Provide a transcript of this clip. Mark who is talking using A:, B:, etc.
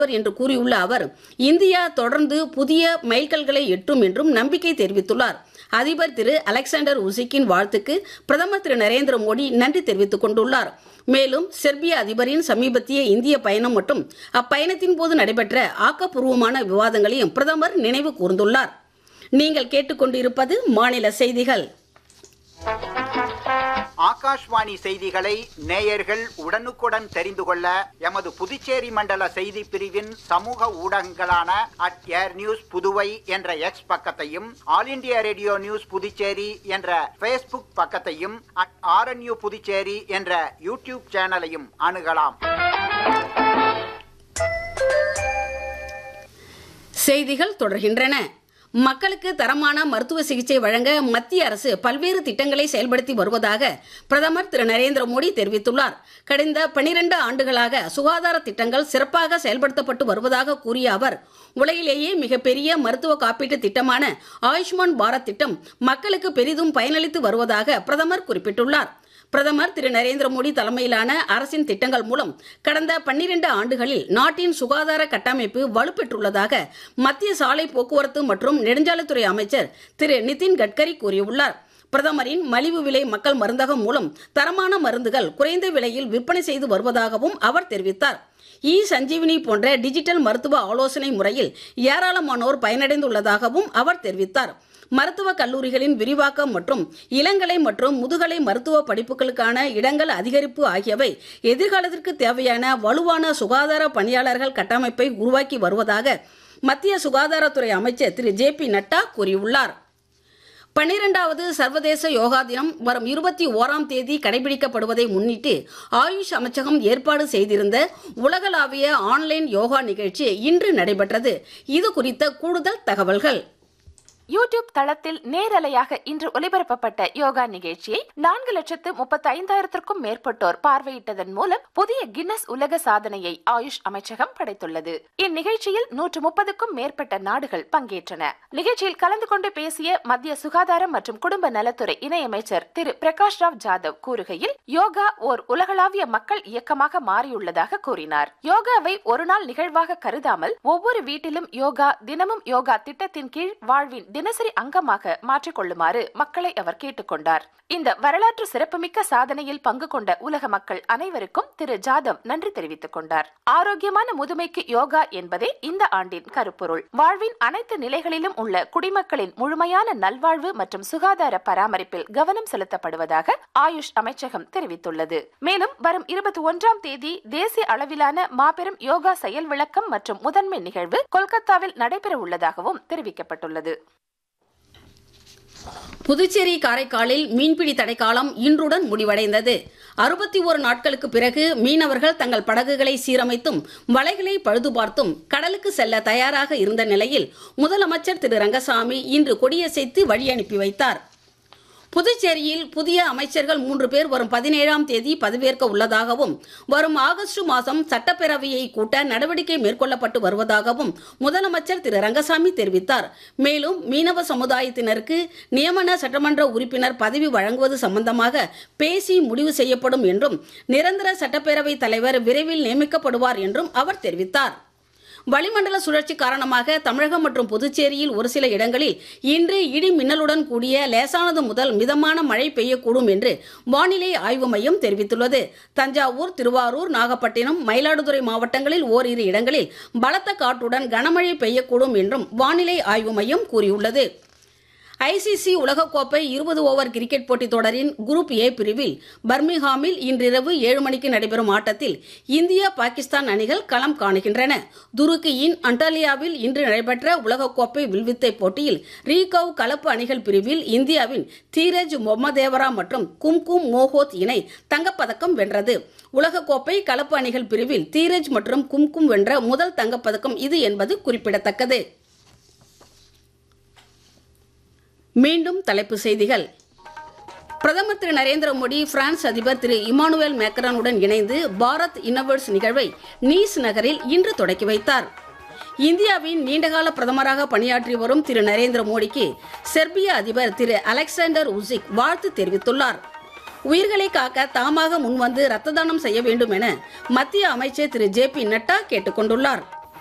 A: என்று கூறியுள்ள அவர் இந்தியா தொடர்ந்து புதிய மைல்கல்களை எட்டும் என்றும் நம்பிக்கை தெரிவித்துள்ளார் அதிபர் திரு அலெக்சாண்டர் உசிக்கின் வாழ்த்துக்கு பிரதமர் திரு நரேந்திர மோடி நன்றி தெரிவித்துக் கொண்டுள்ளார் மேலும் செர்பிய அதிபரின் சமீபத்திய இந்திய பயணம் மற்றும் அப்பயணத்தின் போது நடைபெற்ற ஆக்கப்பூர்வமான விவாதங்களையும் பிரதமர் நினைவு கூர்ந்துள்ளார் நீங்கள் கேட்டுக்கொண்டிருப்பது மாநில செய்திகள்
B: ஆகாஷ்வாணி செய்திகளை நேயர்கள் உடனுக்குடன் தெரிந்து கொள்ள எமது புதுச்சேரி மண்டல செய்தி பிரிவின் சமூக ஊடகங்களான அட் ஏர் நியூஸ் புதுவை என்ற எக்ஸ் பக்கத்தையும் all India radio news Puducherry என்ற ஃபேஸ்புக் பக்கத்தையும் அட் ஆர்என்யூ புதுச்சேரி என்ற யூடியூப் சேனலையும் அணுகலாம்
A: செய்திகள் தொடர்கின்றன மக்களுக்கு தரமான மருத்துவ சிகிச்சை வழங்க மத்திய அரசு பல்வேறு திட்டங்களை செயல்படுத்தி வருவதாக பிரதமர் திரு நரேந்திர மோடி தெரிவித்துள்ளார் கடந்த பனிரெண்டு ஆண்டுகளாக சுகாதார திட்டங்கள் சிறப்பாக செயல்படுத்தப்பட்டு வருவதாக கூறிய அவர் உலகிலேயே மிகப்பெரிய மருத்துவ காப்பீட்டு திட்டமான ஆயுஷ்மான் பாரத் திட்டம் மக்களுக்கு பெரிதும் பயனளித்து வருவதாக பிரதமர் குறிப்பிட்டுள்ளார் பிரதமர் திரு நரேந்திர மோடி தலைமையிலான அரசின் திட்டங்கள் மூலம் கடந்த பன்னிரண்டு ஆண்டுகளில் நாட்டின் சுகாதார கட்டமைப்பு வலுப்பெற்றுள்ளதாக மத்திய சாலை போக்குவரத்து மற்றும் நெடுஞ்சாலைத்துறை அமைச்சர் திரு நிதின் கட்கரி கூறியுள்ளார் பிரதமரின் மலிவு விலை மக்கள் மருந்தகம் மூலம் தரமான மருந்துகள் குறைந்த விலையில் விற்பனை செய்து வருவதாகவும் அவர் தெரிவித்தார் இ சஞ்சீவினி போன்ற டிஜிட்டல் மருத்துவ ஆலோசனை முறையில் ஏராளமானோர் பயனடைந்துள்ளதாகவும் அவர் தெரிவித்தார் மருத்துவ கல்லூரிகளின் விரிவாக்கம் மற்றும் இளங்கலை மற்றும் முதுகலை மருத்துவ படிப்புகளுக்கான இடங்கள் அதிகரிப்பு ஆகியவை எதிர்காலத்திற்கு தேவையான வலுவான சுகாதார பணியாளர்கள் கட்டமைப்பை உருவாக்கி வருவதாக மத்திய சுகாதாரத்துறை அமைச்சர் திரு ஜே பி நட்டா கூறியுள்ளார் பன்னிரெண்டாவது சர்வதேச யோகா தினம் வரும் இருபத்தி ஓராம் தேதி கடைபிடிக்கப்படுவதை முன்னிட்டு ஆயுஷ் அமைச்சகம் ஏற்பாடு செய்திருந்த உலகளாவிய ஆன்லைன் யோகா நிகழ்ச்சி இன்று நடைபெற்றது இது குறித்த கூடுதல் தகவல்கள்
C: யூடியூப் தளத்தில் நேரலையாக இன்று ஒலிபரப்பப்பட்ட யோகா நிகழ்ச்சியை நான்கு லட்சத்து முப்பத்தி ஐந்தாயிரத்திற்கும் மேற்பட்டோர் பார்வையிட்டதன் மூலம் புதிய கின்னஸ் உலக சாதனையை ஆயுஷ் அமைச்சகம் படைத்துள்ளது இந்நிகழ்ச்சியில் நூற்று முப்பதுக்கும் மேற்பட்ட நாடுகள் பங்கேற்றன நிகழ்ச்சியில் கலந்து கொண்டு பேசிய மத்திய சுகாதாரம் மற்றும் குடும்ப நலத்துறை இணையமைச்சர் திரு பிரகாஷ் ராவ் ஜாதவ் கூறுகையில் யோகா ஓர் உலகளாவிய மக்கள் இயக்கமாக மாறியுள்ளதாக கூறினார் யோகாவை ஒரு நாள் நிகழ்வாக கருதாமல் ஒவ்வொரு வீட்டிலும் யோகா தினமும் யோகா திட்டத்தின் கீழ் வாழ்வின் தினசரி அங்கமாக மாற்றிக்கொள்ளுமாறு மக்களை அவர் கேட்டுக்கொண்டார் இந்த வரலாற்று சிறப்புமிக்க சாதனையில் பங்கு கொண்ட உலக மக்கள் அனைவருக்கும் திரு ஜாதவ் நன்றி தெரிவித்துக் கொண்டார் ஆரோக்கியமான முதுமைக்கு யோகா என்பதே இந்த ஆண்டின் கருப்பொருள் வாழ்வின் அனைத்து நிலைகளிலும் உள்ள குடிமக்களின் முழுமையான நல்வாழ்வு மற்றும் சுகாதார பராமரிப்பில் கவனம் செலுத்தப்படுவதாக ஆயுஷ் அமைச்சகம் தெரிவித்துள்ளது மேலும் வரும் இருபத்தி ஒன்றாம் தேதி தேசிய அளவிலான மாபெரும் யோகா செயல் விளக்கம் மற்றும் முதன்மை நிகழ்வு கொல்கத்தாவில் நடைபெற உள்ளதாகவும் தெரிவிக்கப்பட்டுள்ளது
A: புதுச்சேரி காரைக்காலில் மீன்பிடி தடைக்காலம் இன்றுடன் முடிவடைந்தது அறுபத்தி ஒரு நாட்களுக்கு பிறகு மீனவர்கள் தங்கள் படகுகளை சீரமைத்தும் வலைகளை பழுது பார்த்தும் கடலுக்கு செல்ல தயாராக இருந்த நிலையில் முதலமைச்சர் திரு ரங்கசாமி இன்று கொடியசைத்து வழி அனுப்பி வைத்தார் புதுச்சேரியில் புதிய அமைச்சர்கள் மூன்று பேர் வரும் பதினேழாம் தேதி பதவியேற்க உள்ளதாகவும் வரும் ஆகஸ்ட் மாதம் சட்டப்பேரவையை கூட்ட நடவடிக்கை மேற்கொள்ளப்பட்டு வருவதாகவும் முதலமைச்சர் திரு ரங்கசாமி தெரிவித்தார் மேலும் மீனவ சமுதாயத்தினருக்கு நியமன சட்டமன்ற உறுப்பினர் பதவி வழங்குவது சம்பந்தமாக பேசி முடிவு செய்யப்படும் என்றும் நிரந்தர சட்டப்பேரவை தலைவர் விரைவில் நியமிக்கப்படுவார் என்றும் அவர் தெரிவித்தார் வளிமண்டல சுழற்சி காரணமாக தமிழகம் மற்றும் புதுச்சேரியில் ஒரு சில இடங்களில் இன்று இடி மின்னலுடன் கூடிய லேசானது முதல் மிதமான மழை பெய்யக்கூடும் என்று வானிலை ஆய்வு மையம் தெரிவித்துள்ளது தஞ்சாவூர் திருவாரூர் நாகப்பட்டினம் மயிலாடுதுறை மாவட்டங்களில் ஓரிரு இடங்களில் பலத்த காற்றுடன் கனமழை பெய்யக்கூடும் என்றும் வானிலை ஆய்வு மையம் கூறியுள்ளது ஐசிசி உலகக்கோப்பை இருபது ஓவர் கிரிக்கெட் போட்டித் தொடரின் குரூப் ஏ பிரிவில் பர்மிங்ஹாமில் இன்றிரவு ஏழு மணிக்கு நடைபெறும் ஆட்டத்தில் இந்தியா பாகிஸ்தான் அணிகள் களம் காணுகின்றன துருக்கியின் அண்டாலியாவில் இன்று நடைபெற்ற உலகக்கோப்பை வில்வித்தை போட்டியில் ரீகவ் கலப்பு அணிகள் பிரிவில் இந்தியாவின் தீரஜ் மொம்மதேவரா மற்றும் கும்கும் மோஹோத் இணை தங்கப்பதக்கம் வென்றது உலகக்கோப்பை கலப்பு அணிகள் பிரிவில் தீரஜ் மற்றும் கும்கும் வென்ற முதல் தங்கப்பதக்கம் இது என்பது குறிப்பிடத்தக்கது மீண்டும் தலைப்புச் செய்திகள் பிரதமர் திரு நரேந்திர மோடி பிரான்ஸ் அதிபர் திரு இமானுவேல் மேக்ரானுடன் இணைந்து பாரத் இன்னோவேட்ஸ் நிகழ்வை நீஸ் நகரில் இன்று தொடக்கி வைத்தார் இந்தியாவின் நீண்டகால பிரதமராக பணியாற்றி வரும் திரு நரேந்திர மோடிக்கு செர்பிய அதிபர் திரு அலெக்சாண்டர் உசிக் வாழ்த்து தெரிவித்துள்ளார் உயிர்களை காக்க தாமாக முன்வந்து ரத்த தானம் செய்ய வேண்டும் என மத்திய அமைச்சர் திரு ஜே பி நட்டா கேட்டுக் கொண்டுள்ளார்